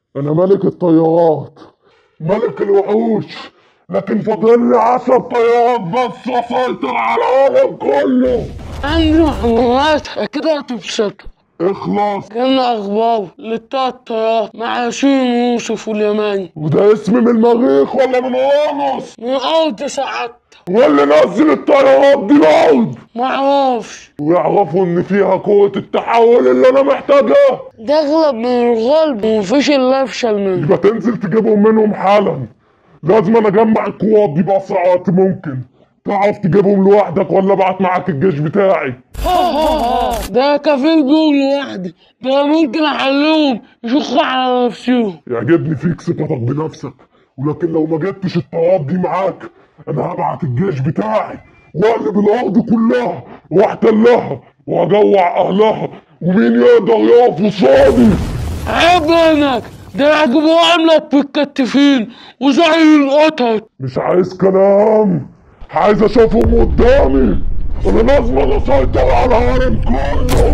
انا ملك الطيارات ملك الوحوش لكن فاضل لي عشر طيارات بس اسيطر على العالم كله عندي معلومات أكيد هتبسطك اخلص كان أخبار للتلات طيارات مع ياسين يوسف واليماني وده اسم من المريخ ولا من اورانوس من أرض سعادتك واللي نزل الطيارات دي الارض معرفش ويعرفوا ان فيها قوة التحول اللي انا محتاجها ده أغلب من الغلب ومفيش إلا أفشل منه يبقى تنزل تجيبهم منهم حالا لازم انا اجمع القوات دي باسرع وقت ممكن تعرف تجيبهم لوحدك ولا ابعت معاك الجيش بتاعي ده كفيل بيهم لوحدي ده ممكن أحلهم يشخوا على نفسهم يعجبني فيك ثقتك بنفسك ولكن لو ما جبتش الطيارات دي معاك انا هبعت الجيش بتاعي واقلب الارض كلها واحتلها واجوع اهلها ومين يقدر يقف قصادي عيب عينك ده يعجبوا عملك في الكتفين وزي القطط مش عايز كلام عايز اشوفهم قدامي انا لازم اسيطر على العالم كله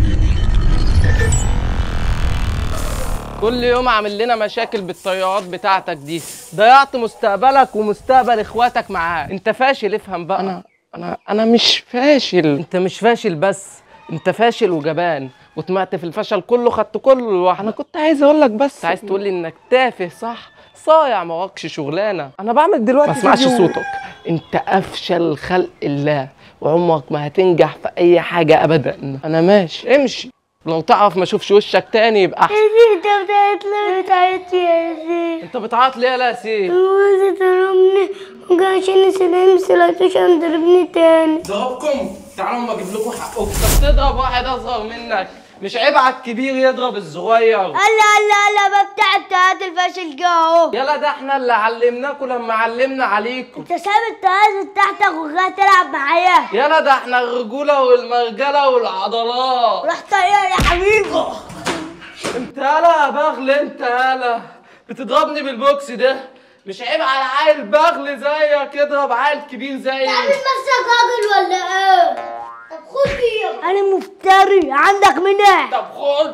كل يوم عامل لنا مشاكل بالطيارات بتاعتك دي ضيعت مستقبلك ومستقبل اخواتك معاه انت فاشل افهم بقى انا انا انا مش فاشل انت مش فاشل بس انت فاشل وجبان وطمعت في الفشل كله خدت كله لوحدك انا كنت عايز اقول لك بس عايز تقول لي انك تافه صح صايع ما وراكش شغلانه انا بعمل دلوقتي ما اسمعش صوتك انت افشل خلق الله وعمرك ما هتنجح في اي حاجه ابدا انا ماشي امشي لو تعرف ما اشوفش وشك تاني يبقى احسن انت بتاعت ليه بتاعت يا زين انت بتعيط ليه يا ياسين وزي ضربني وجاي نسي مسلاتوش ضربني تاني ضربكم تعالوا اما اجيب لكم حقكم انت بتضرب واحد اصغر منك مش عيب على الكبير يضرب الصغير هلا هلا هلا بقى بتاع التهات الفاشل جه اهو يلا ده احنا اللي علمناكم لما علمنا عليكم انت سايب التهات بتاعتك وجاي تلعب معايا يلا ده احنا الرجوله والمرجله والعضلات روح طير يا حبيبي انت يالا يا بغل انت يالا بتضربني بالبوكس ده مش عيب على عيل بغل زيك يضرب عيل كبير زيك عامل نفسك راجل ولا ايه؟ طب خد دي انا مفتري عندك مناح طب خد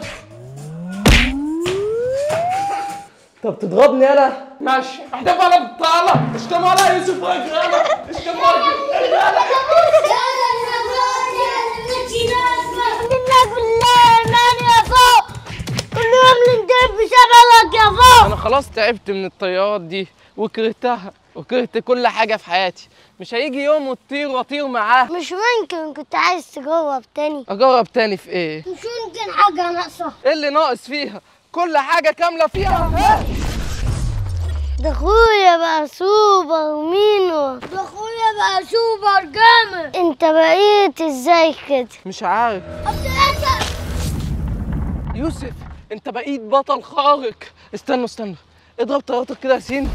طب تضربني يالا ماشي احدف على الطالة اشتم على يوسف رجالة اشتم على منك بالله ماني يا فوق كل يوم نندب بسببك يا فوق انا خلاص تعبت من الطيارات دي وكرهتها وكرهت كل حاجة في حياتي مش هيجي يوم وتطير واطير معاه مش ممكن كنت عايز تجرب تاني اجرب تاني في ايه مش ممكن حاجة ناقصة ايه اللي ناقص فيها كل حاجة كاملة فيها ها؟ ده اخويا بقى سوبر مينو ده اخويا بقى سوبر جامد انت بقيت ازاي كده مش عارف يوسف انت بقيت بطل خارق استنوا استنوا اضرب طيارتك كده يا ياسين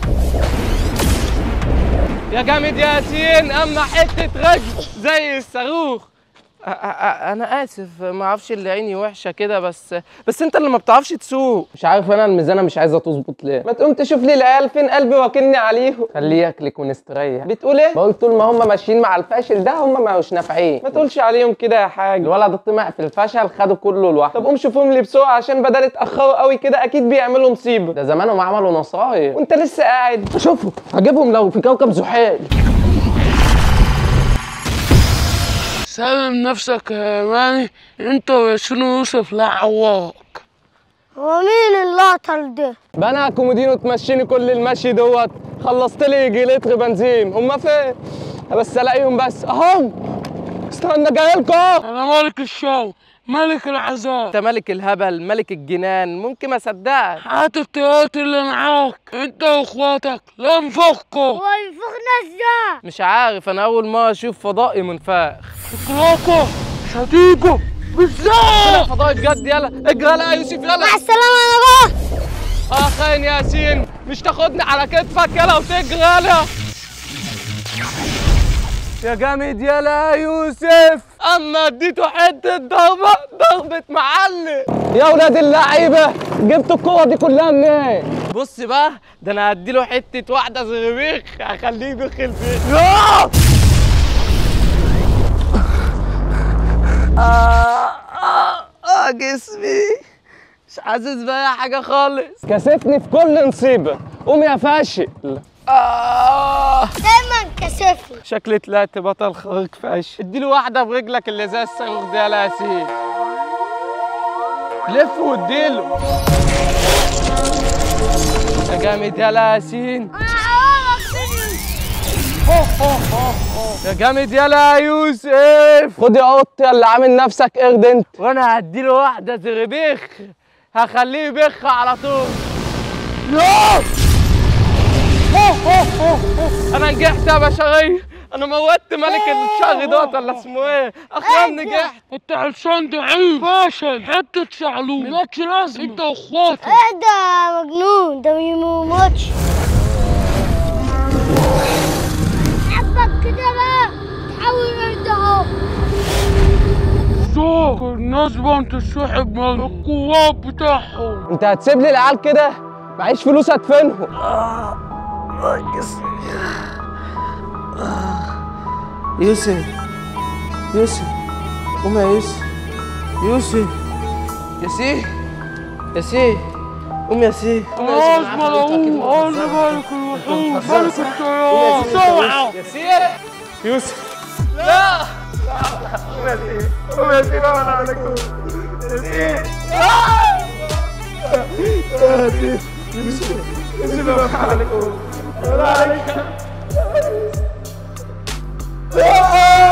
يا جامد يا ياسين اما حته رجل زي الصاروخ أ- أ- أ- انا اسف ما اعرفش اللي عيني وحشه كده بس بس انت اللي ما بتعرفش تسوق مش عارف انا الميزانه مش عايزه تظبط ليه ما تقوم تشوف لي العيال فين قلبي واكلني عليهم خليه ياكلك ونستريح بتقول ايه بقول طول ما هم ماشيين مع الفاشل ده هم ما مش نافعين ما تقولش عليهم كده يا حاج الولد طمع في الفشل خده كله لوحده طب قوم شوفهم لي بسرعه عشان بدل اتاخروا قوي كده اكيد بيعملوا مصيبه ده زمانهم عملوا نصايح وانت لسه قاعد شوفوا هجيبهم لو في كوكب زحال سلم نفسك يا يماني انت وياسين يوسف لا عواق هو مين اللقطة ده؟ بقى انا كومودينو تمشيني كل المشي دوت خلصت لي يجي لتر بنزين هما فين بس الاقيهم بس اهم استنى جاي لكم انا ملك الشو ملك العذاب انت ملك الهبل ملك الجنان ممكن ما اصدقك هات الطيارات اللي معاك انت واخواتك لا نفخكوا هو ينفخنا ازاي؟ مش عارف انا اول مره اشوف فضائي منفاخ اطلاقوا مش هتيجوا بالذات فضائي بجد يلا اجري يلا يا يوسف يلا مع السلامة انا بقى اه خاين ياسين مش تاخدني على كتفك يلا وتجري يلا يا جامد يلا يا يوسف اما اديته حته ضربه ضربه معلم يا ولاد اللعيبه جبتوا الكوره دي كلها منين بص بقى ده انا هديله حته واحده زربيخ هخليه يدخل فيه آه! آه آه آه جسمي مش حاسس بأي حاجة خالص كسفني في كل نصيبة قوم يا فاشل آه دايما كسفني شكلي طلعت بطل خارق فاشل اديله واحدة برجلك اللي زي الصاروخ دي يا ياسين لف واديله يا جامد يا ياسين يا جامد يلا يا يوسف خد يا قط اللي عامل نفسك قرد انت وانا هديله واحده زربيخ هخليه يبخ على طول لا انا نجحت يا بشريه انا موتت ملك الشر دوت ولا اسمه ايه اخيرا نجحت انت علشان ضعيف فاشل حتة شعلوم مالكش لازمة انت واخواتك ايه ده مجنون ده بيموتش حبك كده بقى تحاول ارجعه شوف الناس بقى تسحب من القوات بتاعهم انت هتسيب لي العيال كده معيش فلوس ادفنهم يوسف يوسف قوم يا يوسف يوسف ياسين ياسين قوم يا ياسين خلاص ملعون انا ملك الوحوش ملك الطيران سرعة ياسين يوسف لا قوم يا ياسين قوم يا ياسين انا عليكم ياسين ياسين يوسف يوسف انا عليكم انا عليكم